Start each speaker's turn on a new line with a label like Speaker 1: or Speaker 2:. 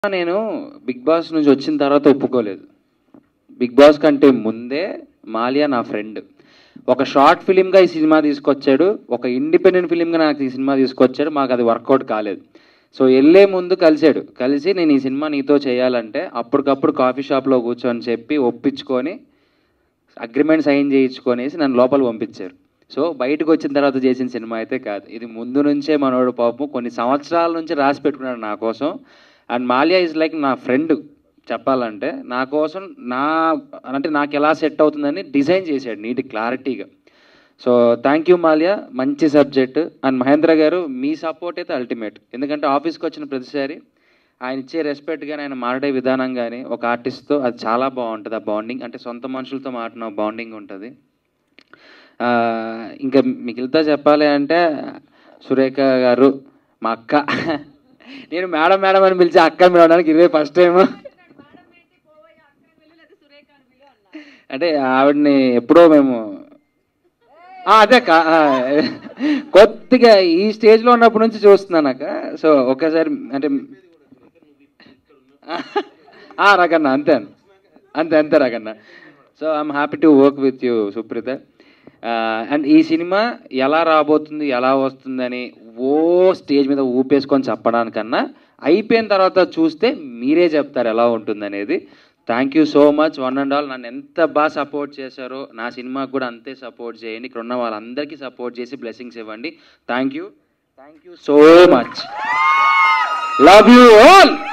Speaker 1: నేను big boss నుంచి వచ్చిన తర్వాత ఒప్పుకోలేదు బిగ్ బాస్ కంటే ముందే మాలియా నా ఫ్రెండ్ ఒక షార్ట్ ఫిలింగా ఈ సినిమా తీసుకొచ్చాడు ఒక ఇండిపెండెంట్ ఫిలింగా నాకు ఈ సినిమా తీసుకొచ్చాడు మాకు అది వర్కౌట్ కాలేదు సో వెళ్ళే ముందు కలిశాడు కలిసి నేను ఈ సినిమా నీతో చేయాలంటే అప్పటికప్పుడు కాఫీ షాప్లో కూర్చొని చెప్పి ఒప్పించుకొని అగ్రిమెంట్ సైన్ చేయించుకొనేసి నన్ను లోపల పంపించారు సో బయటకు వచ్చిన తర్వాత చేసిన సినిమా అయితే కాదు ఇది ముందు నుంచే మనోడు పాపం కొన్ని సంవత్సరాల నుంచి రాసి పెట్టుకున్నాడు నా కోసం అండ్ మాలియా ఇస్ లైక్ నా ఫ్రెండ్ చెప్పాలంటే నా కోసం నా అంటే నాకు ఎలా సెట్ అవుతుందని డిజైన్ చేశాడు నీటి క్లారిటీగా సో థ్యాంక్ యూ మాలియా మంచి సబ్జెక్ట్ అండ్ మహేంద్ర గారు మీ సపోర్ట్ అయితే అల్టిమేట్ ఎందుకంటే ఆఫీస్కి వచ్చిన ప్రతిసారి ఆయన ఇచ్చే రెస్పెక్ట్ కానీ ఆయన మాట్లాడే విధానం కానీ ఒక ఆర్టిస్ట్తో అది చాలా బాగుంటుంది ఆ బాండింగ్ అంటే సొంత మనుషులతో మాట్లాడిన బాండింగ్ ఉంటుంది ఆ, ఇంకా మిగిలితా చెప్పాలి అంటే సురేఖ గారు మా అక్క నేను మేడం మేడం అని పిలిచి అక్క పిలవడానికి ఇదే ఫస్ట్ టైం అంటే ఆవిడని ఎప్పుడో మేము ఆ, అదే అక్క ఆ, కొద్దిగా ఈ స్టేజ్లో ఉన్నప్పటి నుంచి చూస్తున్నాను అక్క సో ఒకసారి అంటే ఆ, రకన్న అంతే అన్న. అంతే అంతే రకన్న so I'm happy to work with you Supritha and ఈ సినిమా ఎలా రాబోతుంది ఎలా వస్తుందని ఓ స్టేజ్ మీద ఊపేసుకొని చెప్పడానికన్నా అయిపోయిన తర్వాత చూస్తే మీరే చెప్తారు ఎలా ఉంటుందనేది thank you so much one and all నన్ను ఎంత బాగా సపోర్ట్ చేశారో నా సినిమాకి కూడా అంతే సపోర్ట్ చేయండి ఇక్కడ ఉన్న వాళ్ళందరికీ సపోర్ట్ చేసి బ్లెస్సింగ్స్ ఇవ్వండి thank you thank you so much love you all